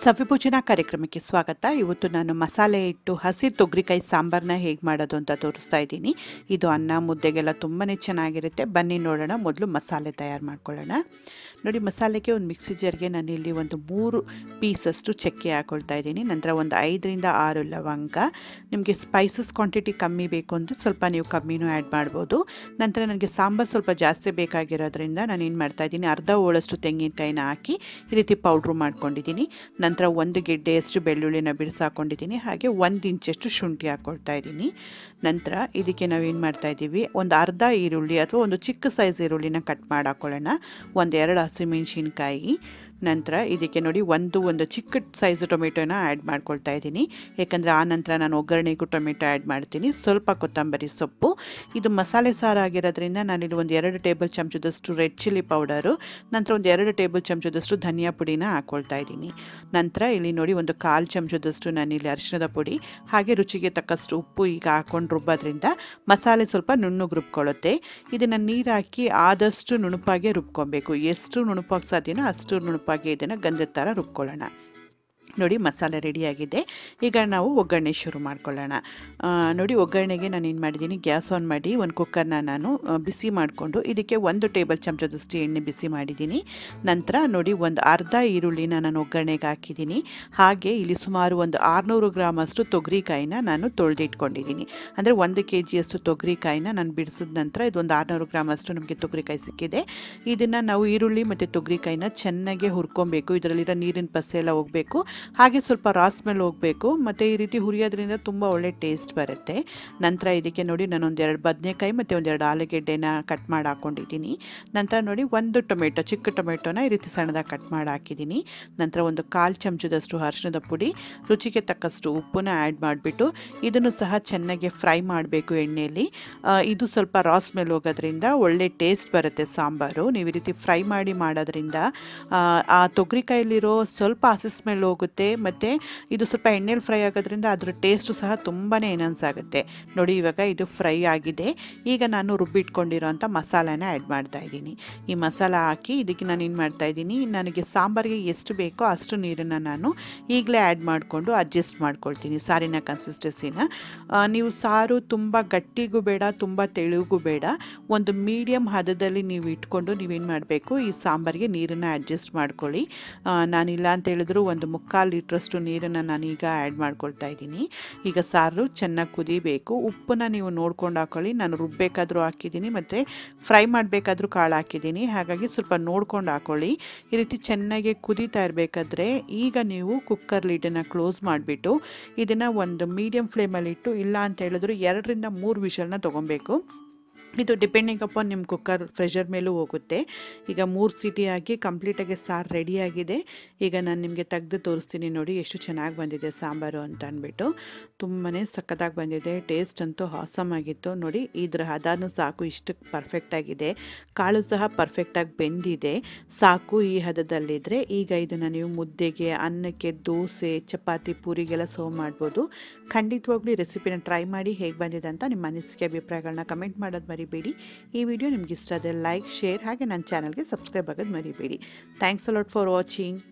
ಸವಿಭೋಜನ ಕಾರ್ಯಕ್ರಮಕ್ಕೆ ಸ್ವಾಗತ ಇವತ್ತು ನಾನು ಮಸಾಲೆ ಇಟ್ಟು ಹಸಿ ತೊಗರಿಕಾಯಿ ಸಾಂಬಾರನ್ನ ಹೇಗೆ ಮಾಡೋದು ಅಂತ ತೋರಿಸ್ತಾ ಇದ್ದೀನಿ ಇದು ಅನ್ನ ಮುದ್ದೆಗೆಲ್ಲ ತುಂಬಾ ಚೆನ್ನಾಗಿರುತ್ತೆ ಬನ್ನಿ ನೋಡೋಣ ಮೊದಲು ಮಸಾಲೆ ತಯಾರು ಮಾಡ್ಕೊಳ್ಳೋಣ ನೋಡಿ ಮಸಾಲೆಗೆ ಒಂದು ಮಿಕ್ಸಿ ಜಾರ್ಗೆ ನಾನಿಲ್ಲಿ ಒಂದು ಮೂರು ಪೀಸಷ್ಟು ಚಕ್ಕೆ ಹಾಕೊಳ್ತಾ ಇದ್ದೀನಿ ನಂತರ ಒಂದು ಐದರಿಂದ ಆರು ಲವಂಗ ನಿಮಗೆ ಸ್ಪೈಸಸ್ ಕ್ವಾಂಟಿಟಿ ಕಮ್ಮಿ ಬೇಕು ಅಂದರೆ ಸ್ವಲ್ಪ ನೀವು ಕಮ್ಮಿನೂ ಆ್ಯಡ್ ಮಾಡ್ಬೋದು ನಂತರ ನನಗೆ ಸಾಂಬಾರು ಸ್ವಲ್ಪ ಜಾಸ್ತಿ ಬೇಕಾಗಿರೋದ್ರಿಂದ ನಾನು ಏನು ಮಾಡ್ತಾ ಇದ್ದೀನಿ ಅರ್ಧ ಹೋಳಷ್ಟು ತೆಂಗಿನಕಾಯಿನ ಹಾಕಿ ಈ ರೀತಿ ಪೌಡ್ರು ಮಾಡ್ಕೊಂಡಿದ್ದೀನಿ ನಂತರ ಒಂದು ಗೆಡ್ಡೆಯಷ್ಟು ಬೆಳ್ಳುಳ್ಳಿನ ಬಿಡಿಸಾಕೊಂಡಿದ್ದೀನಿ ಹಾಗೆ ಒಂದು ಇಂಚಷ್ಟು ಶುಂಠಿ ಹಾಕ್ಕೊಳ್ತಾ ಇದ್ದೀನಿ ನಂತರ ಇದಕ್ಕೆ ನಾವೇನು ಮಾಡ್ತಾ ಇದ್ದೀವಿ ಒಂದು ಅರ್ಧ ಈರುಳ್ಳಿ ಅಥವಾ ಒಂದು ಚಿಕ್ಕ ಸೈಜ್ ಈರುಳ್ಳಿನ ಕಟ್ ಮಾಡಿ ಹಾಕ್ಕೊಳ್ಳೋಣ ಒಂದು ಎರಡು ಹಸಿಮೆಣ್ಸಿನ್ಕಾಯಿ ನಂತರ ಇದಕ್ಕೆ ನೋಡಿ ಒಂದು ಒಂದು ಚಿಕ್ಕ ಸೈಜ್ ಟೊಮೆಟೊನ ಆ್ಯಡ್ ಮಾಡ್ಕೊಳ್ತಾ ಇದ್ದೀನಿ ಯಾಕಂದರೆ ಆ ನಂತರ ನಾನು ಒಗ್ಗರಣೆಗೂ ಟೊಮೆಟೊ ಆ್ಯಡ್ ಮಾಡ್ತೀನಿ ಸ್ವಲ್ಪ ಕೊತ್ತಂಬರಿ ಸೊಪ್ಪು ಇದು ಮಸಾಲೆ ಸಾರು ಆಗಿರೋದ್ರಿಂದ ನಾನಿಲ್ಲಿ ಒಂದು ಎರಡು ಟೇಬಲ್ ಚಮಚದಷ್ಟು ರೆಡ್ ಚಿಲ್ಲಿ ಪೌಡರು ನಂತರ ಒಂದು ಎರಡು ಟೇಬಲ್ ಚಮಚದಷ್ಟು ಧನಿಯಾ ಪುಡಿನ ಹಾಕ್ಕೊಳ್ತಾ ಇದ್ದೀನಿ ನಂತರ ಇಲ್ಲಿ ನೋಡಿ ಒಂದು ಕಾಲು ಚಮಚದಷ್ಟು ನಾನಿಲ್ಲಿ ಅರಿಶಿಣದ ಪುಡಿ ಹಾಗೆ ರುಚಿಗೆ ತಕ್ಕಷ್ಟು ಉಪ್ಪು ಈಗ ಹಾಕೊಂಡು ರುಬ್ಬೋದ್ರಿಂದ ಮಸಾಲೆ ಸ್ವಲ್ಪ ನುಣ್ಣಗೆ ರುಬ್ಕೊಳ್ಳುತ್ತೆ ಇದನ್ನು ನೀರು ಹಾಕಿ ಆದಷ್ಟು ನುಣುಪಾಗೆ ರುಬ್ಕೊಬೇಕು ಎಷ್ಟು ನುಣುಪಾಗಿ ಸಾಧ್ಯನೋ ಅಷ್ಟು ನುಣುಪಾಗಿ ಇದನ್ನು ಗಂಧದ ಥರ ರುಬ್ಕೊಳ್ಳೋಣ ನೋಡಿ ಮಸಾಲೆ ರೆಡಿಯಾಗಿದೆ ಈಗ ನಾವು ಒಗ್ಗರಣೆ ಶುರು ಮಾಡ್ಕೊಳ್ಳೋಣ ನೋಡಿ ಒಗ್ಗರಣೆಗೆ ನಾನು ಏನು ಮಾಡಿದ್ದೀನಿ ಗ್ಯಾಸ್ ಆನ್ ಮಾಡಿ ಒಂದು ಕುಕ್ಕರ್ನ ನಾನು ಬಿಸಿ ಮಾಡಿಕೊಂಡು ಇದಕ್ಕೆ ಒಂದು ಟೇಬಲ್ ಚಮಚದಷ್ಟು ಎಣ್ಣೆ ಬಿಸಿ ಮಾಡಿದ್ದೀನಿ ನಂತರ ನೋಡಿ ಒಂದು ಅರ್ಧ ಈರುಳ್ಳಿನ ನಾನು ಒಗ್ಗರಣೆಗೆ ಹಾಕಿದ್ದೀನಿ ಹಾಗೆ ಇಲ್ಲಿ ಸುಮಾರು ಒಂದು ಆರುನೂರು ಗ್ರಾಮಷ್ಟು ತೊಗರಿಕಾಯಿನ ನಾನು ತೊಳೆದಿಟ್ಕೊಂಡಿದ್ದೀನಿ ಅಂದರೆ ಒಂದು ಕೆ ಜಿಯಷ್ಟು ತೊಗರಿಕಾಯಿನ ನಾನು ಬಿಡಿಸಿದ ನಂತರ ಇದೊಂದು ಆರುನೂರು ಗ್ರಾಮಷ್ಟು ನಮಗೆ ತೊಗರಿಕಾಯಿ ಸಿಕ್ಕಿದೆ ಇದನ್ನು ನಾವು ಈರುಳ್ಳಿ ಮತ್ತು ತೊಗರಿಕಾಯಿನ ಚೆನ್ನಾಗಿ ಹುರ್ಕೊಬೇಕು ಇದರಲ್ಲಿರೋ ನೀರಿನ ಪಸೆ ಎಲ್ಲ ಹೋಗಬೇಕು ಹಾಗೆ ಸ್ವಲ್ಪ ರಾಸ್ ಮೇಲೆ ಹೋಗಬೇಕು ಮತ್ತು ಈ ರೀತಿ ಹುರಿಯೋದ್ರಿಂದ ತುಂಬ ಒಳ್ಳೆ ಟೇಸ್ಟ್ ಬರುತ್ತೆ ನಂತರ ಇದಕ್ಕೆ ನೋಡಿ ನಾನು ಒಂದೆರಡು ಬದನೆಕಾಯಿ ಮತ್ತು ಒಂದೆರಡು ಆಲೂಗೆಡ್ಡೆನ ಕಟ್ ಮಾಡಿ ಹಾಕ್ಕೊಂಡಿದ್ದೀನಿ ನಂತರ ನೋಡಿ ಒಂದು ಟೊಮೆಟೊ ಚಿಕ್ಕ ಟೊಮೆಟೊನ ಈ ರೀತಿ ಸಣ್ಣದಾಗಿ ಕಟ್ ಮಾಡಿ ಹಾಕಿದ್ದೀನಿ ನಂತರ ಒಂದು ಕಾಲು ಚಮಚದಷ್ಟು ಅರಿಶಿಣದ ಪುಡಿ ರುಚಿಗೆ ತಕ್ಕಷ್ಟು ಉಪ್ಪನ್ನ ಆ್ಯಡ್ ಮಾಡಿಬಿಟ್ಟು ಇದನ್ನು ಸಹ ಚೆನ್ನಾಗಿ ಫ್ರೈ ಮಾಡಬೇಕು ಎಣ್ಣೆಯಲ್ಲಿ ಇದು ಸ್ವಲ್ಪ ರಾಸ್ ಮೇಲೆ ಹೋಗೋದ್ರಿಂದ ಒಳ್ಳೆ ಟೇಸ್ಟ್ ಬರುತ್ತೆ ಸಾಂಬಾರು ನೀವು ಈ ರೀತಿ ಫ್ರೈ ಮಾಡಿ ಮಾಡೋದ್ರಿಂದ ಆ ತೊಗರಿಕಾಯಲ್ಲಿರೋ ಸ್ವಲ್ಪ ಹಸಿ ಸ್ಮೆಲ್ ಹೋಗುತ್ತೆ ಮತ್ತು ಇದು ಸ್ವಲ್ಪ ಎಣ್ಣೆಲಿ ಫ್ರೈ ಆಗೋದ್ರಿಂದ ಅದರ ಟೇಸ್ಟು ಸಹ ತುಂಬಾ ಎನನ್ಸ್ ಆಗುತ್ತೆ ನೋಡಿ ಇವಾಗ ಇದು ಫ್ರೈ ಆಗಿದೆ ಈಗ ನಾನು ರುಬ್ಬಿಟ್ಕೊಂಡಿರೋಂಥ ಮಸಾಲಾನ ಆ್ಯಡ್ ಮಾಡ್ತಾ ಇದ್ದೀನಿ ಈ ಮಸಾಲ ಹಾಕಿ ಇದಕ್ಕೆ ನಾನು ಏನು ಮಾಡ್ತಾ ಇದ್ದೀನಿ ನನಗೆ ಸಾಂಬಾರಿಗೆ ಎಷ್ಟು ಬೇಕೋ ಅಷ್ಟು ನೀರನ್ನು ನಾನು ಈಗಲೇ ಆ್ಯಡ್ ಮಾಡಿಕೊಂಡು ಅಡ್ಜಸ್ಟ್ ಮಾಡ್ಕೊಳ್ತೀನಿ ಸಾರಿನ ಕನ್ಸಿಸ್ಟೆನ್ಸಿನ ನೀವು ಸಾರು ತುಂಬ ಗಟ್ಟಿಗೂ ಬೇಡ ತುಂಬ ತೆಳುಗೂ ಬೇಡ ಒಂದು ಮೀಡಿಯಮ್ ಹದದಲ್ಲಿ ನೀವು ಇಟ್ಕೊಂಡು ನೀವೇನು ಮಾಡಬೇಕು ಈ ಸಾಂಬಾರಿಗೆ ನೀರನ್ನು ಅಡ್ಜಸ್ಟ್ ಮಾಡ್ಕೊಳ್ಳಿ ನಾನಿಲ್ಲ ಅಂತ ಹೇಳಿದ್ರು ಒಂದು ಮುಕ್ಕಾಲು ಲೀಟ್ರಷ್ಟು ನೀರನ್ನು ನಾನೀಗ ಆ್ಯಡ್ ಮಾಡ್ಕೊಳ್ತಾ ಇದ್ದೀನಿ ಈಗ ಸಾರು ಚೆನ್ನಾಗಿ ಕುದಿಬೇಕು ಉಪ್ಪನ್ನ ನೀವು ನೋಡ್ಕೊಂಡು ಹಾಕೊಳ್ಳಿ ನಾನು ರುಬ್ಬೇಕಾದ್ರೂ ಹಾಕಿದ್ದೀನಿ ಮತ್ತು ಫ್ರೈ ಮಾಡಬೇಕಾದ್ರೂ ಕಾಳು ಹಾಕಿದ್ದೀನಿ ಹಾಗಾಗಿ ಸ್ವಲ್ಪ ನೋಡ್ಕೊಂಡು ಹಾಕೊಳ್ಳಿ ಈ ರೀತಿ ಚೆನ್ನಾಗಿ ಕುದೀತಾ ಇರಬೇಕಾದ್ರೆ ಈಗ ನೀವು ಕುಕ್ಕರ್ ಲೀಡನ್ನು ಕ್ಲೋಸ್ ಮಾಡಿಬಿಟ್ಟು ಇದನ್ನು ಒಂದು ಮೀಡಿಯಮ್ ಫ್ಲೇಮಲ್ಲಿ ಇಟ್ಟು ಇಲ್ಲ ಅಂತ ಹೇಳಿದ್ರು ಎರಡರಿಂದ ಮೂರು ವಿಷಲ್ನ ತೊಗೊಬೇಕು ಇದು ಡಿಪೆಂಡಿಂಗ್ ಅಪಾನ್ ನಿಮ್ಮ ಕುಕ್ಕರ್ ಪ್ರೆಷರ್ ಮೇಲೂ ಹೋಗುತ್ತೆ ಈಗ ಮೂರು ಸಿಟಿ ಹಾಕಿ ಕಂಪ್ಲೀಟಾಗಿ ಸಾರು ರೆಡಿಯಾಗಿದೆ ಈಗ ನಾನು ನಿಮಗೆ ತೆಗೆದು ತೋರಿಸ್ತೀನಿ ನೋಡಿ ಎಷ್ಟು ಚೆನ್ನಾಗಿ ಬಂದಿದೆ ಸಾಂಬಾರು ಅಂತ ಅಂದ್ಬಿಟ್ಟು ತುಂಬಾ ಸಖತ್ತಾಗಿ ಬಂದಿದೆ ಟೇಸ್ಟ್ ಅಂತೂ ಹಾಸಮ್ ಆಗಿತ್ತು ನೋಡಿ ಇದ್ರ ಹದನೂ ಸಾಕು ಇಷ್ಟಕ್ಕೆ ಪರ್ಫೆಕ್ಟಾಗಿದೆ ಕಾಳು ಸಹ ಪರ್ಫೆಕ್ಟಾಗಿ ಬೆಂದಿದೆ ಸಾಕು ಈ ಹದದಲ್ಲಿದ್ದರೆ ಈಗ ಇದನ್ನು ನೀವು ಮುದ್ದೆಗೆ ಅನ್ನಕ್ಕೆ ದೋಸೆ ಚಪಾತಿ ಪೂರಿಗೆಲ್ಲ ಸರ್ವ್ ಮಾಡ್ಬೋದು ಖಂಡಿತವಾಗ್ಲೂ ಈ ರೆಸಿಪಿನ ಟ್ರೈ ಮಾಡಿ ಹೇಗೆ ಬಂದಿದೆ ಅಂತ ನಿಮ್ಮ ಅನಿಸಿಕೆ ಅಭಿಪ್ರಾಯಗಳನ್ನ ಕಮೆಂಟ್ ಮಾಡೋದು ಮರಿಬೇಡಿ ಈ ವಿಡಿಯೋ ನಿಮ್ಗೆ ಇಷ್ಟ ಆದರೆ ಲೈಕ್ ಶೇರ್ ಹಾಗೆ ನನ್ನ ಚಾನಲ್ಗೆ ಸಬ್ಸ್ಕ್ರೈಬ್ ಆಗೋದು ಮರಿಬೇಡಿ ಥ್ಯಾಂಕ್ಸ್ ಅಲಾಟ್ ಫಾರ್ ವಾಚಿಂಗ್